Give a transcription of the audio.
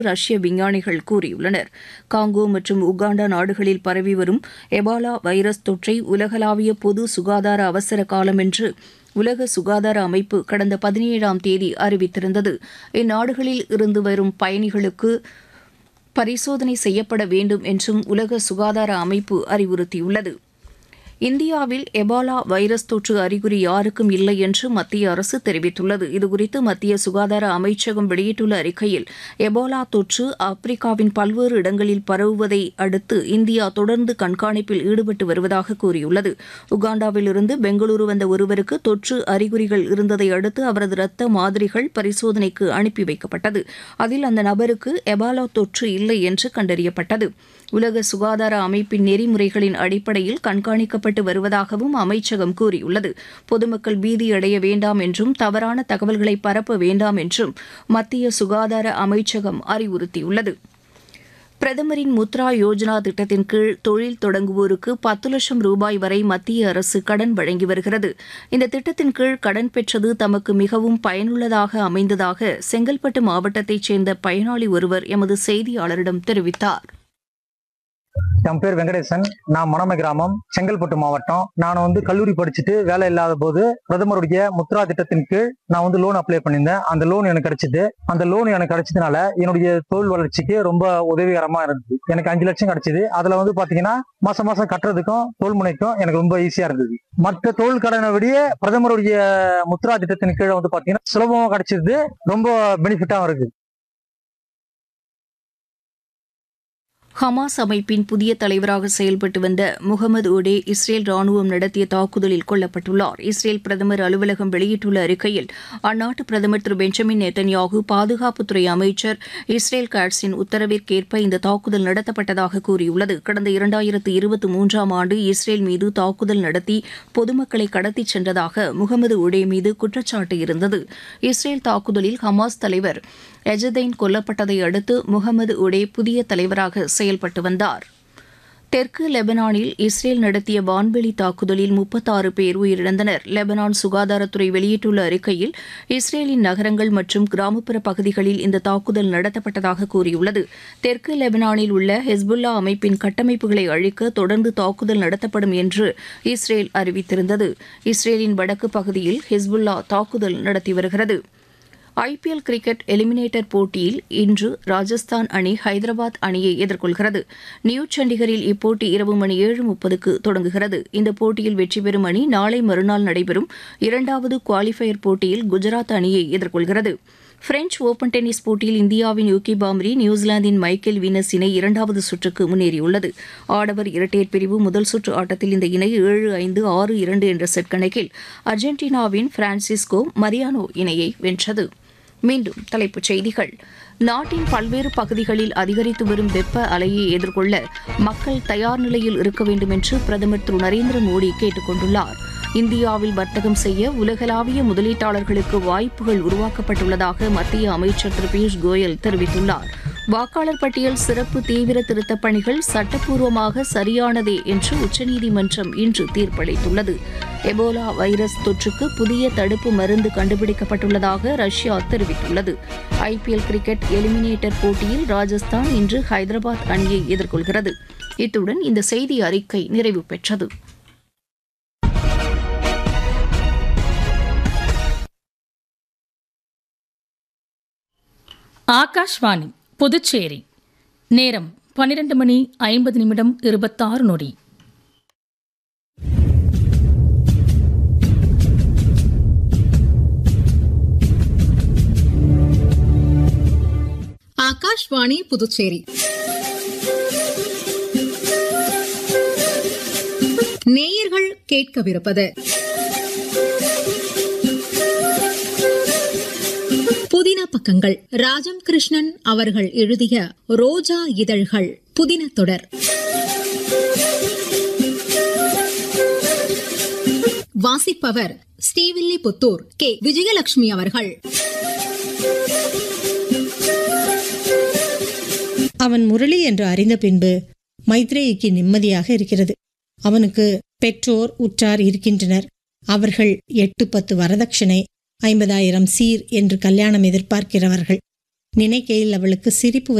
ரஷ்ய விஞ்ஞானிகள் கூறியுள்ளனர் காங்கோ மற்றும் உகாண்டா நாடுகளில் பரவி வரும் எபாலா வைரஸ் தொற்றை உலகளாவிய பொது சுகாதார அவசர காலம் என்று உலக சுகாதார அமைப்பு கடந்த பதினேழாம் தேதி அறிவித்திருந்தது இந்நாடுகளில் இருந்து வரும் பயணிகளுக்கு பரிசோதனை செய்யப்பட வேண்டும் என்றும் உலக சுகாதார அமைப்பு அறிவுறுத்தியுள்ளது இந்தியாவில் எபாலா வைரஸ் தொற்று அறிகுறி யாருக்கும் இல்லை என்று மத்திய அரசு தெரிவித்துள்ளது இதுகுறித்து மத்திய சுகாதார அமைச்சகம் வெளியிட்டுள்ள அறிக்கையில் எபோலா தொற்று ஆப்பிரிக்காவின் பல்வேறு இடங்களில் பரவுவதை அடுத்து இந்தியா தொடர்ந்து கண்காணிப்பில் ஈடுபட்டு வருவதாக கூறியுள்ளது உகாண்டாவில் இருந்து பெங்களூரு வந்த ஒருவருக்கு தொற்று அறிகுறிகள் இருந்ததை அடுத்து அவரது இரத்த மாதிரிகள் பரிசோதனைக்கு அனுப்பி வைக்கப்பட்டது அதில் அந்த நபருக்கு எபாலா தொற்று இல்லை என்று கண்டறியப்பட்டது உலக சுகாதார அமைப்பின் நெறிமுறைகளின் அடிப்படையில் கண்காணிக்கப்பட்டு வருவதாகவும் அமைச்சகம் கூறியுள்ளது பொதுமக்கள் பீதியடைய வேண்டாம் என்றும் தவறான தகவல்களை பரப்ப வேண்டாம் என்றும் மத்திய சுகாதார அமைச்சகம் அறிவுறுத்தியுள்ளது பிரதமரின் முத்ரா யோஜனா திட்டத்தின் கீழ் தொழில் தொடங்குவோருக்கு பத்து லட்சம் ரூபாய் வரை மத்திய அரசு கடன் வழங்கி வருகிறது இந்த திட்டத்தின் கீழ் கடன் பெற்றது தமக்கு மிகவும் பயனுள்ளதாக அமைந்ததாக செங்கல்பட்டு மாவட்டத்தைச் சேர்ந்த பயனாளி ஒருவர் எமது செய்தியாளரிடம் தெரிவித்தார் என் பேர் வெங்கடேசன் நான் மணமை கிராமம் செங்கல்பட்டு மாவட்டம் நான் வந்து கல்லூரி படிச்சுட்டு வேலை இல்லாத போது பிரதமருடைய முத்ரா திட்டத்தின் கீழ் நான் வந்து லோன் அப்ளை பண்ணியிருந்தேன் அந்த லோன் எனக்கு கிடைச்சது அந்த லோன் எனக்கு கிடைச்சதுனால என்னுடைய தொழில் வளர்ச்சிக்கு ரொம்ப உதவிகரமா இருந்தது எனக்கு அஞ்சு லட்சம் கிடைச்சது அதுல வந்து பாத்தீங்கன்னா மாசம் மாசம் கட்டுறதுக்கும் தொழில் முனைக்கும் எனக்கு ரொம்ப ஈஸியா இருந்தது மற்ற தொழில் கடனை விட பிரதமருடைய முத்ரா திட்டத்தின் கீழே வந்து பாத்தீங்கன்னா சுலபமா கிடைச்சது ரொம்ப பெனிஃபிட்டாவும் இருக்கு ஹமாஸ் அமைப்பின் புதிய தலைவராக செயல்பட்டு வந்த முகமது ஒடே இஸ்ரேல் ராணுவம் நடத்திய தாக்குதலில் கொல்லப்பட்டுள்ளார் இஸ்ரேல் பிரதமர் அலுவலகம் வெளியிட்டுள்ள அறிக்கையில் அந்நாட்டு பிரதமர் திரு பெஞ்சமின் நெத்தன்யாகு பாதுகாப்புத்துறை அமைச்சர் இஸ்ரேல் காட்ஸின் உத்தரவிற்கேற்ப இந்த தாக்குதல் நடத்தப்பட்டதாக கூறியுள்ளது கடந்த இரண்டாயிரத்து இருபத்தி மூன்றாம் ஆண்டு இஸ்ரேல் மீது தாக்குதல் நடத்தி பொதுமக்களை கடத்திச் சென்றதாக முகமது ஒடே மீது குற்றச்சாட்டு இருந்தது இஸ்ரேல் தாக்குதலில் ஹமாஸ் தலைவர் எஜதைன் கொல்லப்பட்டதை அடுத்து முகமது ஒடே புதிய தலைவராக செயல்பட்டு வந்தார் தெற்கு லெபனானில் இஸ்ரேல் நடத்திய வான்வெளி தாக்குதலில் முப்பத்தாறு பேர் உயிரிழந்தனர் லெபனான் சுகாதாரத்துறை வெளியிட்டுள்ள அறிக்கையில் இஸ்ரேலின் நகரங்கள் மற்றும் கிராமப்புற பகுதிகளில் இந்த தாக்குதல் நடத்தப்பட்டதாக கூறியுள்ளது தெற்கு லெபனானில் உள்ள ஹெஸ்புல்லா அமைப்பின் கட்டமைப்புகளை அழிக்க தொடர்ந்து தாக்குதல் நடத்தப்படும் என்று இஸ்ரேல் அறிவித்திருந்தது இஸ்ரேலின் வடக்கு பகுதியில் ஹெஸ்புல்லா தாக்குதல் நடத்தி வருகிறது ஐபிஎல் கிரிக்கெட் எலிமினேட்டர் போட்டியில் இன்று ராஜஸ்தான் அணி ஹைதராபாத் அணியை எதிர்கொள்கிறது நியூ சண்டிகரில் இப்போட்டி இரவு மணி ஏழு முப்பதுக்கு தொடங்குகிறது இந்த போட்டியில் வெற்றி பெறும் அணி நாளை மறுநாள் நடைபெறும் இரண்டாவது குவாலிஃபயர் போட்டியில் குஜராத் அணியை எதிர்கொள்கிறது பிரெஞ்ச் ஓபன் டென்னிஸ் போட்டியில் இந்தியாவின் யூகி பாம்ரி நியூசிலாந்தின் மைக்கேல் வீனஸ் இணை இரண்டாவது சுற்றுக்கு முன்னேறியுள்ளது ஆடவர் இரட்டையர் பிரிவு முதல் சுற்று ஆட்டத்தில் இந்த இணை ஏழு ஐந்து ஆறு இரண்டு என்ற செட் கணக்கில் அர்ஜென்டினாவின் பிரான்சிஸ்கோ மரியானோ இணையை வென்றது மீண்டும் தலைப்புச் செய்திகள் நாட்டின் பல்வேறு பகுதிகளில் அதிகரித்து வரும் வெப்ப அலையை எதிர்கொள்ள மக்கள் தயார் நிலையில் இருக்க வேண்டும் என்று பிரதமர் திரு நரேந்திர மோடி கேட்டுக் கொண்டுள்ளார் இந்தியாவில் வர்த்தகம் செய்ய உலகளாவிய முதலீட்டாளர்களுக்கு வாய்ப்புகள் உருவாக்கப்பட்டுள்ளதாக மத்திய அமைச்சர் திரு பியூஷ் கோயல் தெரிவித்துள்ளார் வாக்காளர் பட்டியல் சிறப்பு தீவிர திருத்தப் பணிகள் சட்டப்பூர்வமாக சரியானதே என்று உச்சநீதிமன்றம் இன்று தீர்ப்பளித்துள்ளது எபோலா வைரஸ் தொற்றுக்கு புதிய தடுப்பு மருந்து கண்டுபிடிக்கப்பட்டுள்ளதாக ரஷ்யா தெரிவித்துள்ளது ஐபிஎல் கிரிக்கெட் எலிமினேட்டர் போட்டியில் ராஜஸ்தான் இன்று ஹைதராபாத் அணியை எதிர்கொள்கிறது இத்துடன் இந்த செய்தி அறிக்கை நிறைவு பெற்றது ஆகாஷ்வாணி புதுச்சேரி நேரம் பன்னிரண்டு மணி ஐம்பது நிமிடம் இருபத்தாறு நொடி ஆகாஷ்வாணி புதுச்சேரி நேயர்கள் கேட்கவிருப்பது புதின பக்கங்கள் ராஜம் கிருஷ்ணன் அவர்கள் எழுதிய ரோஜா இதழ்கள் புதின தொடர் வாசிப்பவர் ஸ்ரீவில்லிபுத்தூர் கே விஜயலட்சுமி அவர்கள் அவன் முரளி என்று அறிந்த பின்பு மைத்ரேயிக்கு நிம்மதியாக இருக்கிறது அவனுக்கு பெற்றோர் உற்றார் இருக்கின்றனர் அவர்கள் எட்டு பத்து வரதட்சணை ஐம்பதாயிரம் சீர் என்று கல்யாணம் எதிர்பார்க்கிறவர்கள் நினைக்கையில் அவளுக்கு சிரிப்பு